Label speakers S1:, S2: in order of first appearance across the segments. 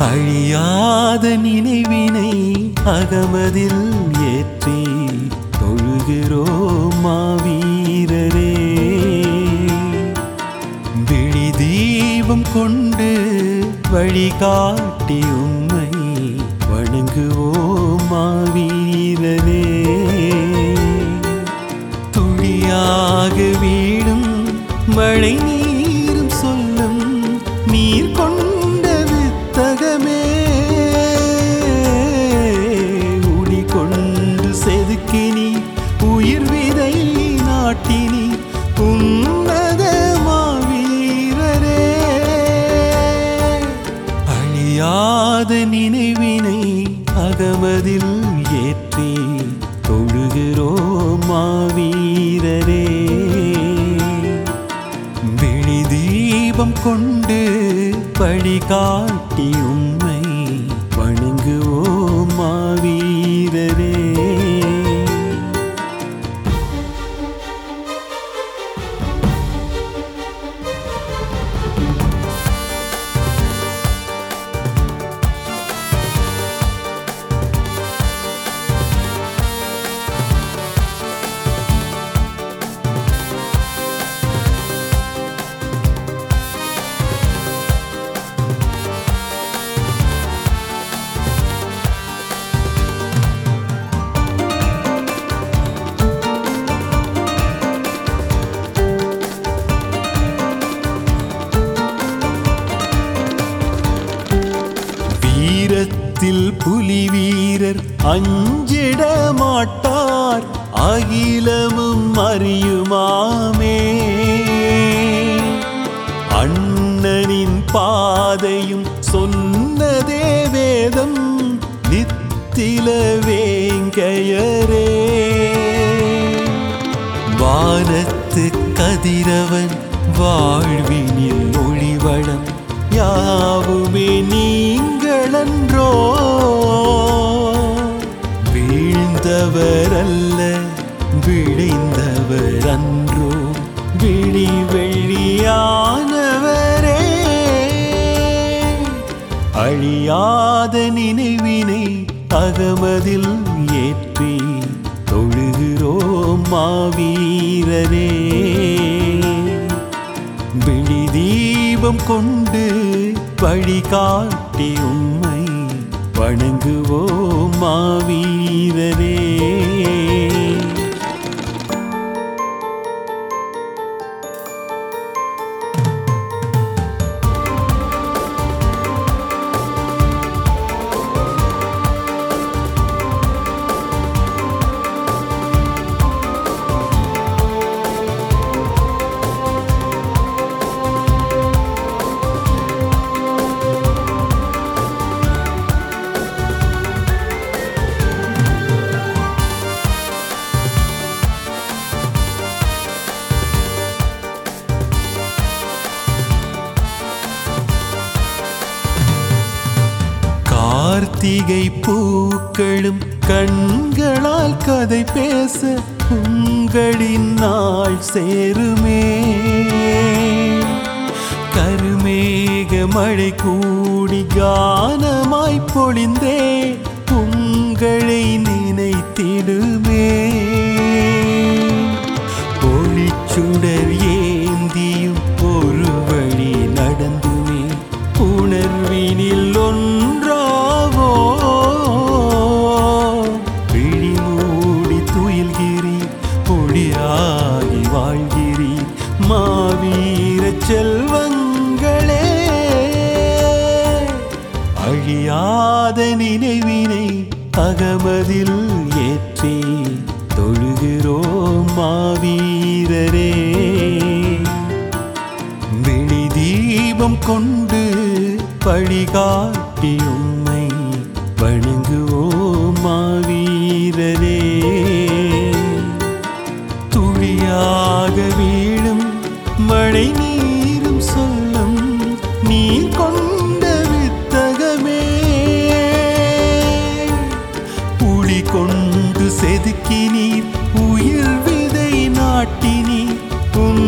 S1: அழியாத நினைவினை அகமதில் ஏற்றி தொழுகிறோம் மாவீரரே விழி தீபம் கொண்டு வழிகாட்டி உம்மை வணங்குவோம் மாவீரரே துளியாக வீடும் மழை நீரும் சொல்லும் நீர் கொண்ட வித்தகமே உடி கொண்டு செதுக்கினி உயிர் விதை நாட்டினி உன்னத மாவீரரே அழியாத நினைவினை அகமதில் ஏற்றி தொழுகிறோம் மாவீரரே விழி தீபம் கொண்டு வழிகாட்டி உம்மை வணங்குவோம் மாவீரரே வீரத்தில் புலி வீரர் அஞ்சிட மாட்டார் அகிலமும் அறியுமாமே அண்ணனின் பாதையும் சொன்னதே வேதம் நித்தில வேங்கையரே வானத்து கதிரவன் வாழ்வினில் ஒளிவளம் யாவுமே நீங்களன்றோ வீழ்ந்தவர் அல்ல விழைந்தவர் அன்றோ விழி வெள்ளியானவரே அழியாத நினைவினை அகமதில் ஏற்றி தொழுகிறோம் மாவீரரே விழி தீபம் கொண்டு வழிகாட்டி உம்மை வணங்குவோம் மாவீரரே கார்த்திகை பூக்களும் கண்களால் கதை பேச உங்களின் நாள் சேருமே கருமேக மழை கூடி கானமாய் பொழிந்தே உங்களை நினைத்திடுமே ஒளிச்சுடர் ஏந்தியும் ஒரு வழி நடந்துமே உணர்வினில் ஒன்றாவோ விழி மூடி துயில்கிறீர் ஒளியாகி வாழ்கிறீர் மாவீர செல்வங்களே அழியாத நினைவினை அகமதில் ஏற்றி தொழுகிறோம் மாவீரரே விழி தீபம் கொண்டு வழிகாட்டி உம்மை வணங்குவோம் மாவீரரே துளியாக வீழும் மழை நீரும் சொல்லும் நீர் கொண்ட வித்தகமே புலி கொண்டு செதுக்கினீர் உயிர் விதை நாட்டினீர்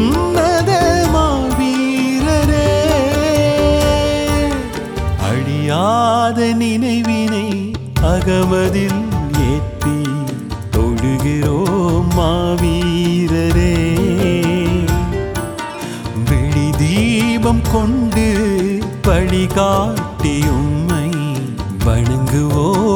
S1: உன்னத மாவீரரே அழியாத அழியாத நினைவினை அகமதில் ஏற்றி தொழுகிறோம் மாவீரரே வெளி தீபம் கொண்டு வழிகாட்டி உம்மை வணங்குவோம்